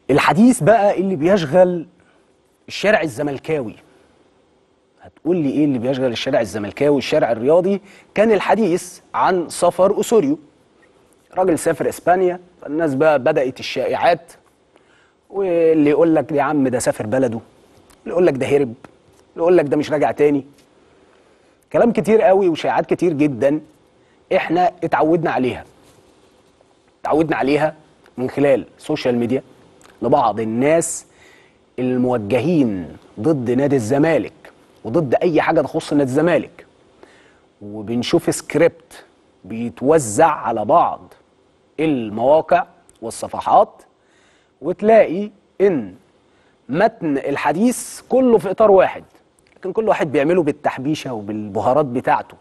الحديث بقى اللي بيشغل الشارع الزملكاوي هتقول لي ايه اللي بيشغل الشارع الزملكاوي الشارع الرياضي كان الحديث عن سفر اسوريو راجل سافر اسبانيا فالناس بقى بدات الشائعات واللي يقول لك يا عم ده سافر بلده اللي يقول لك ده هرب اللي يقول لك ده مش راجع تاني كلام كتير قوي وشائعات كتير جدا احنا اتعودنا عليها اتعودنا عليها من خلال السوشيال ميديا لبعض الناس الموجهين ضد نادي الزمالك وضد اي حاجه تخص نادي الزمالك وبنشوف سكريبت بيتوزع على بعض المواقع والصفحات وتلاقي ان متن الحديث كله في اطار واحد لكن كل واحد بيعمله بالتحبيشه وبالبهارات بتاعته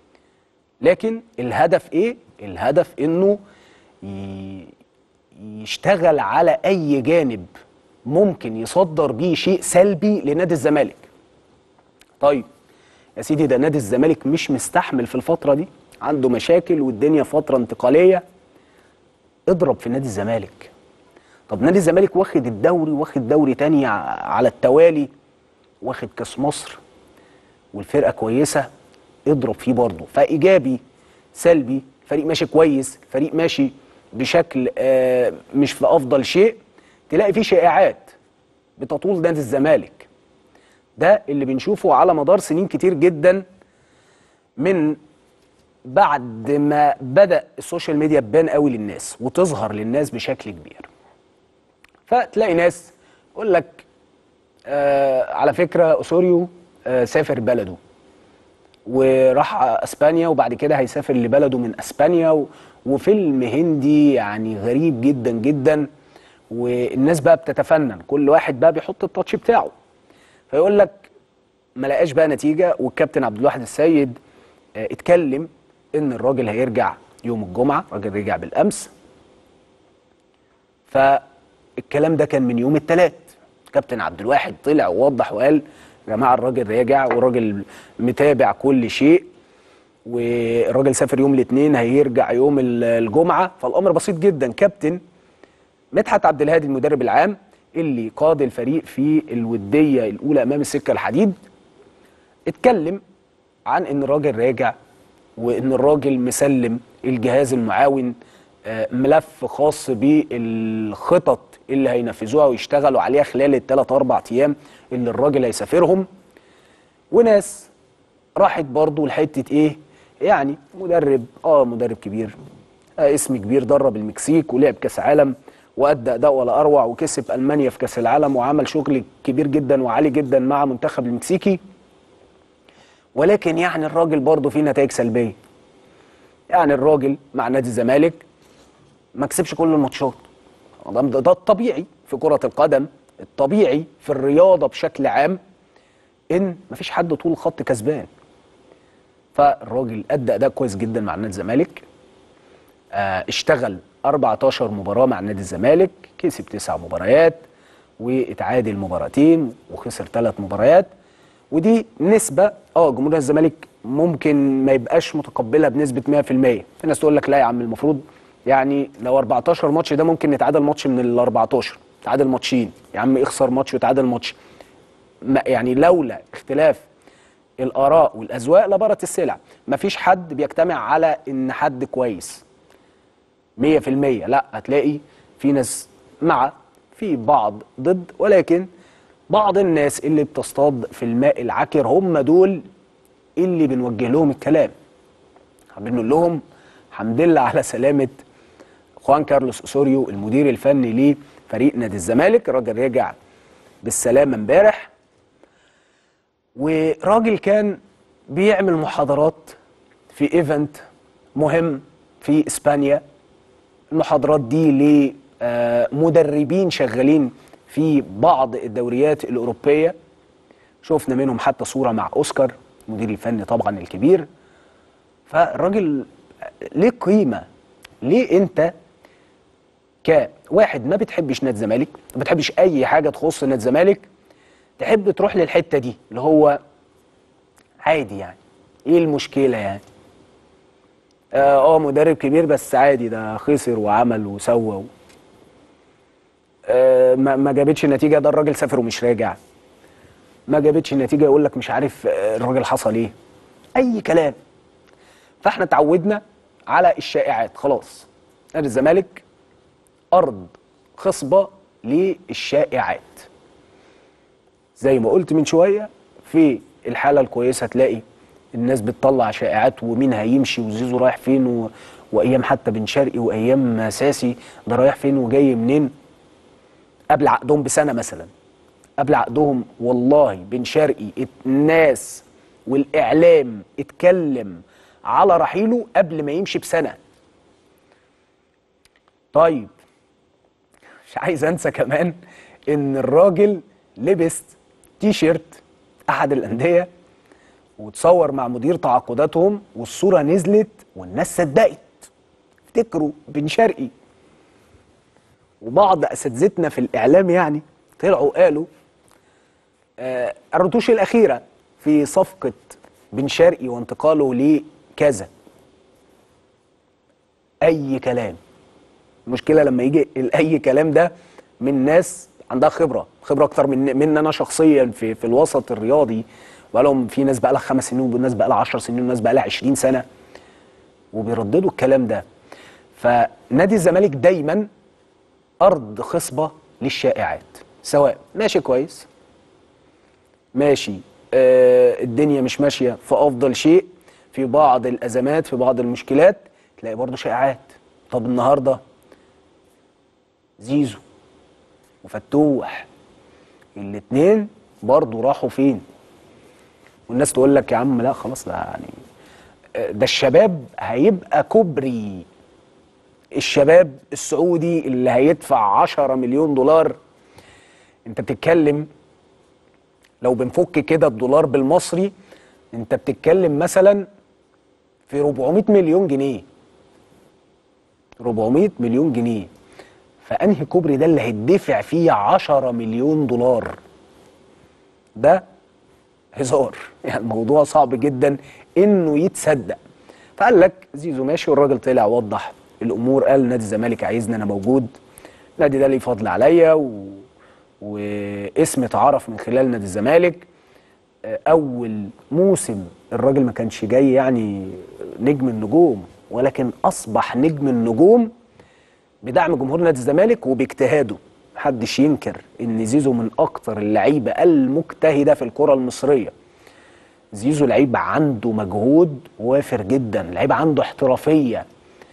لكن الهدف ايه الهدف انه ي- يشتغل على اي جانب ممكن يصدر بيه شيء سلبي لنادي الزمالك طيب يا سيدي ده نادي الزمالك مش مستحمل في الفتره دي عنده مشاكل والدنيا فتره انتقاليه اضرب في نادي الزمالك طب نادي الزمالك واخد الدوري واخد دوري تاني ع- على التوالي واخد كاس مصر والفرقه كويسه اضرب فيه برضه فايجابي سلبي فريق ماشي كويس فريق ماشي بشكل آه مش في افضل شيء تلاقي فيه شائعات بتطول نادي الزمالك ده اللي بنشوفه على مدار سنين كتير جدا من بعد ما بدا السوشيال ميديا تبان قوي للناس وتظهر للناس بشكل كبير فتلاقي ناس يقول لك آه على فكره اسوريو آه سافر بلده وراح اسبانيا وبعد كده هيسافر لبلده من اسبانيا و... وفيلم هندي يعني غريب جدا جدا والناس بقى بتتفنن كل واحد بقى بيحط التاتش بتاعه فيقول لك ما لقاش بقى نتيجه والكابتن عبد الواحد السيد آه، اتكلم ان الراجل هيرجع يوم الجمعه الراجل رجع بالامس فالكلام ده كان من يوم الثلاث كابتن عبد الواحد طلع ووضح وقال يا جماعه الراجل راجع والراجل متابع كل شيء والراجل سافر يوم الاثنين هيرجع يوم ال- الجمعه فالامر بسيط جدا كابتن مدحت عبد الهادي المدرب العام اللي قاد الفريق في الوديه الاولى امام السكه الحديد اتكلم عن ان الراجل راجع وان الراجل مسلم الجهاز المعاون آه، ملف خاص بالخطط اللي هينفذوها ويشتغلوا عليها خلال الثلاث اربع ايام اللي الراجل هيسافرهم وناس راحت برضو لحته ايه يعني مدرب اه مدرب كبير آه اسم كبير درب المكسيك ولعب كاس عالم وادى اداء ولا اروع وكسب المانيا في كاس العالم وعمل شغل كبير جدا وعالي جدا مع منتخب المكسيكي ولكن يعني الراجل برضه فيه نتائج سلبيه يعني الراجل مع نادي الزمالك ما كسبش كل الماتشات ده, ده الطبيعي في كره القدم الطبيعي في الرياضه بشكل عام ان مفيش حد طول الخط كسبان فالراجل ادى اداء كويس جدا مع نادي الزمالك آه اشتغل 14 مباراه مع نادي الزمالك كسب تسع مباريات واتعادل مباراتين وخسر ثلاث مباريات ودي نسبه اه جمهور الزمالك ممكن ما يبقاش متقبلها بنسبه 100% في ناس تقول لك لا يا عم المفروض يعني لو 14 ماتش ده ممكن نتعادل ماتش من ال 14 تعادل ماتشين يا عم اخسر ماتش وتعادل ماتش ما- يعني لولا اختلاف الاراء والاذواق لبارت السلع مفيش حد بيجتمع على ان حد كويس 100% لا هتلاقي في ناس مع في بعض ضد ولكن بعض الناس اللي بتصطاد في الماء العكر هم دول اللي بنوجه لهم الكلام بنقول لهم الحمد لله على سلامة خوان كارلوس أسوريو المدير الفني لفريق نادي الزمالك الراجل رجع بالسلامة امبارح وراجل كان بيعمل محاضرات في ايفنت مهم في اسبانيا المحاضرات دي لمدربين شغالين في بعض الدوريات الأوروبية شفنا منهم حتى صورة مع أوسكار المدير الفني طبعا الكبير فالراجل ليه قيمة ليه أنت كواحد ما بتحبش نادي الزمالك ما بتحبش أي حاجة تخص نادي الزمالك تحب تروح للحتة دي اللي هو عادي يعني ايه المشكلة يعني اه آه، مدرب كبير بس عادي ده خسر وعمل وسوى و... آه آه، ما ما جابتش نتيجه ده الراجل سافر ومش راجع ما جابتش نتيجه يقول لك مش عارف آه، الراجل حصل ايه اي كلام فاحنا اتعودنا على الشائعات خلاص نادي الزمالك ارض خصبه للشائعات زي ما قلت من شويه في الحاله الكويسه تلاقي الناس بتطلع شائعات ومين هيمشي وزيزو رايح فين و... وايام حتى بن شرقي وايام ساسي ده رايح فين وجاي منين قبل عقدهم بسنه مثلا قبل عقدهم والله بن شرقي ات- الناس والاعلام اتكلم على رحيله قبل ما يمشي بسنه طيب مش عايز انسى كمان ان الراجل لبس تي شيرت احد الانديه وتصور مع مدير تعاقداتهم والصوره نزلت والناس صدقت افتكروا بن شرقي وبعض اساتذتنا في الاعلام يعني طلعوا قالوا آه الرتوش الاخيره في صفقه بن شرقي وانتقاله لكذا اي كلام المشكله لما يجي اي كلام ده من ناس عندها خبره خبره اكتر من من انا شخصيا في في الوسط الرياضي بقالهم في ناس بقى لها خمس سنين وناس بقى لها 10 سنين وناس بقى لها 20 سنه وبيرددوا الكلام ده فنادي الزمالك دايما ارض خصبه للشائعات سواء ماشي كويس ماشي آه الدنيا مش ماشيه في افضل شيء في بعض الازمات في بعض المشكلات تلاقي برضه شائعات طب النهارده زيزو وفتوح الاتنين برضه راحوا فين والناس تقول لك يا عم لا خلاص ده يعني آه، ده الشباب هيبقى كوبري الشباب السعودي اللي هيدفع 10 مليون دولار انت بتتكلم لو بنفك كده الدولار بالمصري انت بتتكلم مثلا في 400 مليون جنيه 400 مليون جنيه فانهي كوبري ده اللي هيدفع فيه 10 مليون دولار ده هزار يعني الموضوع صعب جدا انه يتصدق فقال لك زيزو ماشي والراجل طلع وضح الامور قال نادي الزمالك عايزني انا موجود النادي ده ليه فضل عليا و... واسم اتعرف من خلال نادي الزمالك آه، اول موسم الراجل ما كانش جاي يعني نجم النجوم ولكن اصبح نجم النجوم بدعم جمهور نادي الزمالك وباجتهاده محدش ينكر ان زيزو من اكتر اللعيبه المجتهده في الكره المصريه زيزو لعيب عنده مجهود وافر جدا لعيب عنده احترافيه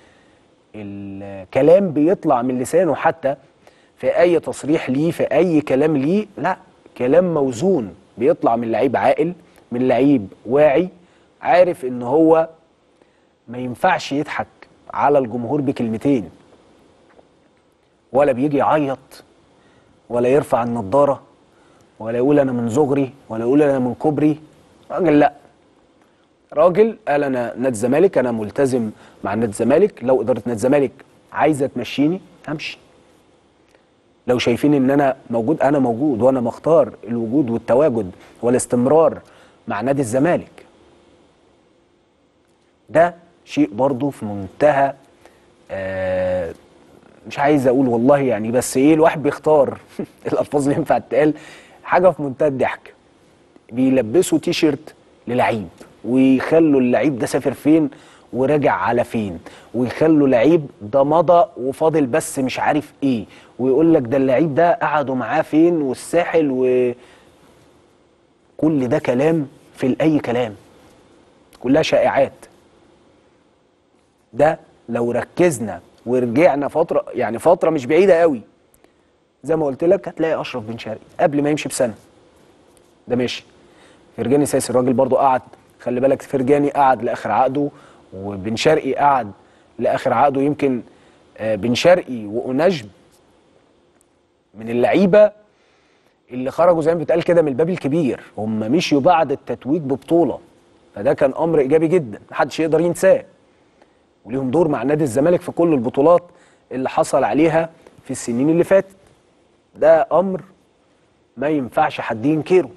الكلام بيطلع من لسانه حتى في اي تصريح ليه في اي كلام ليه لا كلام موزون بيطلع من لعيب عاقل من لعيب واعي عارف ان هو ما ينفعش يضحك على الجمهور بكلمتين ولا بيجي يعيط ولا يرفع النضاره ولا يقول انا من صغري ولا يقول انا من كبري راجل لا راجل قال انا نادي الزمالك انا ملتزم مع نادي الزمالك لو اداره نادي الزمالك عايزه تمشيني همشي لو شايفين ان انا موجود انا موجود وانا مختار الوجود والتواجد والاستمرار مع نادي الزمالك ده شيء برضه في منتهى آه مش عايز اقول والله يعني بس ايه الواحد بيختار الالفاظ اللي ينفع تتقال حاجه في منتهى الضحك بيلبسوا تي شيرت للعيب ويخلوا اللعيب ده سافر فين وراجع على فين ويخلوا لعيب ده مضى وفاضل بس مش عارف ايه ويقول لك ده اللعيب ده قعدوا معاه فين والساحل و كل ده كلام في الاي كلام كلها شائعات ده لو ركزنا ورجعنا فتره يعني فتره مش بعيده قوي زي ما قلت لك هتلاقي اشرف بن شرقي قبل ما يمشي بسنه ده ماشي فرجاني ساسي الراجل برضو قعد خلي بالك فرجاني قعد لاخر عقده وبن شرقي قعد لاخر عقده يمكن آه، بن شرقي وانجم من اللعيبه اللي خرجوا زي ما بيتقال كده من الباب الكبير هم مشيوا بعد التتويج ببطوله فده كان امر ايجابي جدا محدش يقدر ينساه وليهم دور مع نادي الزمالك في كل البطولات اللي حصل عليها في السنين اللي فاتت ده امر ما ينفعش حد ينكره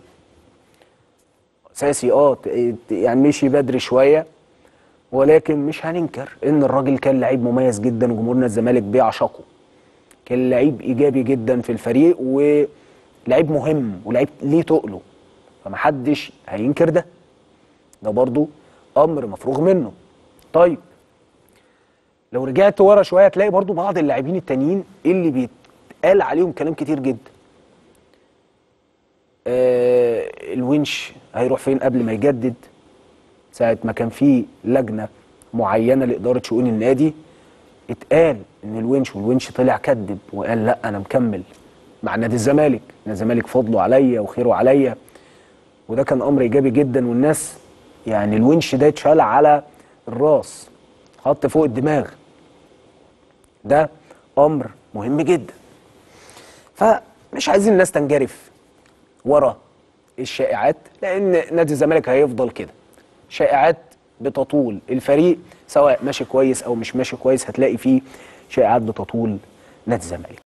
اساسي اه ت- ت- يعني مشي بدري شويه ولكن مش هننكر ان الراجل كان لعيب مميز جدا وجمهورنا الزمالك بيعشقه كان لعيب ايجابي جدا في الفريق ولعيب مهم ولعيب ليه تقله فمحدش هينكر ده ده برضو امر مفروغ منه طيب لو رجعت ورا شويه هتلاقي برضو بعض اللاعبين التانيين اللي بيتقال عليهم كلام كتير جدا آه الونش هيروح فين قبل ما يجدد ساعه ما كان في لجنه معينه لاداره شؤون النادي اتقال ان الونش والونش طلع كذب وقال لا انا مكمل مع نادي الزمالك نادي الزمالك فضله عليا وخيره عليا وده كان امر ايجابي جدا والناس يعني الونش ده اتشال على الراس حط فوق الدماغ ده امر مهم جدا فمش عايزين الناس تنجرف ورا الشائعات لان نادي الزمالك هيفضل كده شائعات بتطول الفريق سواء ماشي كويس او مش ماشي كويس هتلاقي فيه شائعات بتطول نادي الزمالك